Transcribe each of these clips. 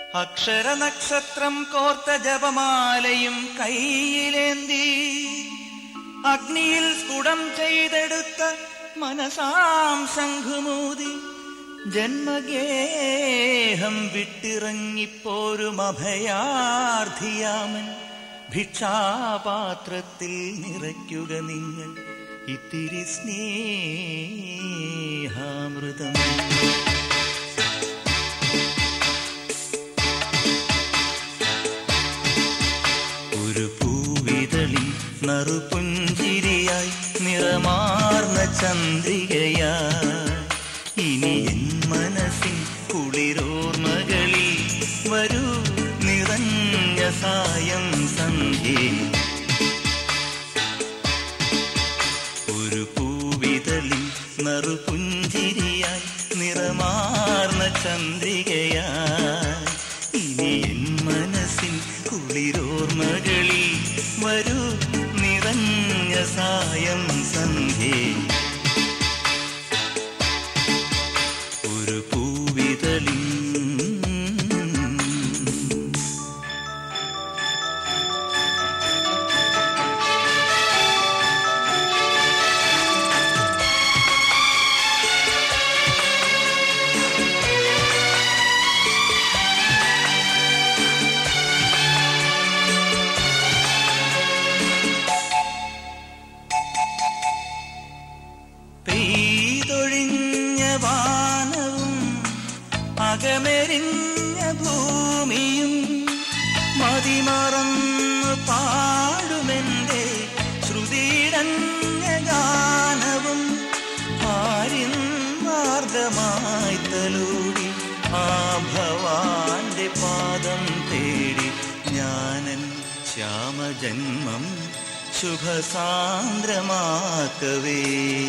അക്ഷരനക്ഷത്രം കോർത്ത ജപമാലയും കയ്യിലേന്തി അഗ്നിയിൽ സ്ഫുടം ചെയ്തെടുത്ത മനസാം ശംഖുമൂതി ജന്മഗേഹം വിട്ടിറങ്ങിപ്പോരും അഭയാർത്ഥിയാമൻ ഭിക്ഷാപാത്രത്തിൽ നിറയ്ക്കുക നിങ്ങൾ ഇത്തിരി സ്നേഹാമൃതം ഒരു പൂവിതളി നറുപുഞ്ചിരിയായി നിറമാർന്ന ചന്ദ്രികയായി ഇനി എൻ മനസ്സിൻ കുളിരോർമകളിൽ വരൂ നിറഞ്ഞ സായം സന്ധ്യേ ഒരു പൂവിതളി നറുപുഞ്ചിരിയായി നിറമാർന്ന ചന്ദ്രികയായി ഇനി എൻ മനസ്സിൻ കുളിരോർമകളിൽ വരൂ നിറഞ്ഞ സായം സന്ധ്യേ ഒരു പൂവിതളി പെയ്തൊഴിഞ്ഞ വാനവും അകമെരിഞ്ഞ ഭൂമിയും മതിമറന്ന് പാടുമെന്റെ ശ്രുതിടഞ്ഞ ഗാനവും ആരിൻ മാർഗമായി തലൂടി ആ ഭവാന്റെ പാദം തേടി ഞാനൻ ശ്യാമജന്മം ശുഭസാന്ദ്രമാക്കവേ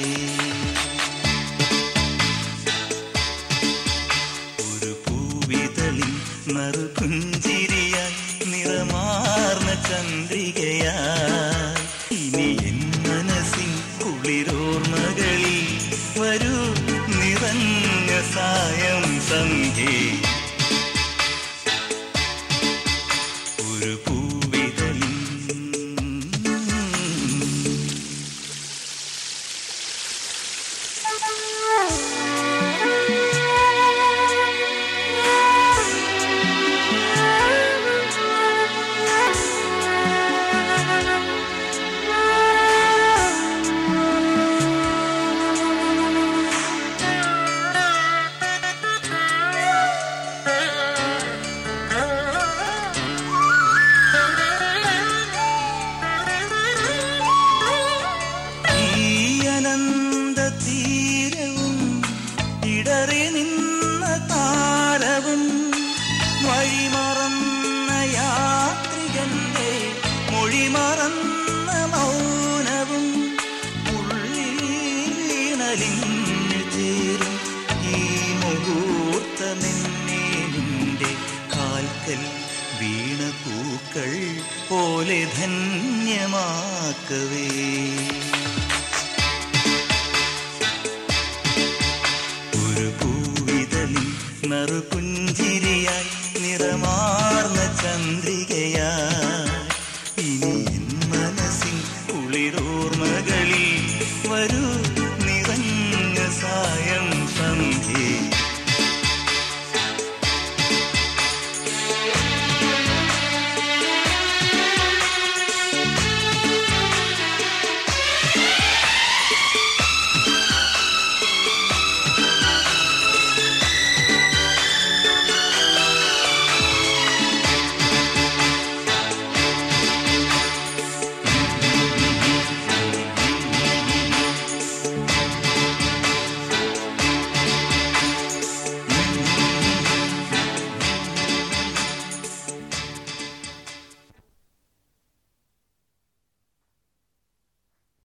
ഒരു പൂവിതളി നറുപുഞ്ചിരിയായി നിറമാർന്ന ചന്ദ്രികയായി ഇനി എൻ മനസ്സിൻ കുളിരോർമകളിൽ വരൂ നിറഞ്ഞ സായം സന്ധ്യേ ഒരു പൂവിതളി ഈ അനന്ത തീരവും ഇടറി നിന്ന താരവും വഴിമറന്ന യാത്രികന്റെ മൊഴിമറന്ന മൗനവും ഉള്ളിൽ വീണലിഞ്ഞു ചേരും ഈ മുഹൂർത്തമെന്നെ നിന്റെ കാൽക്കൽ വീണ പൂക്കൾ പോലെ ധന്യമാക്കവേ ഒരു പൂവിതളി നറുപുഞ്ചിരിയായി നിറമാർന്ന ചന്ദ്രി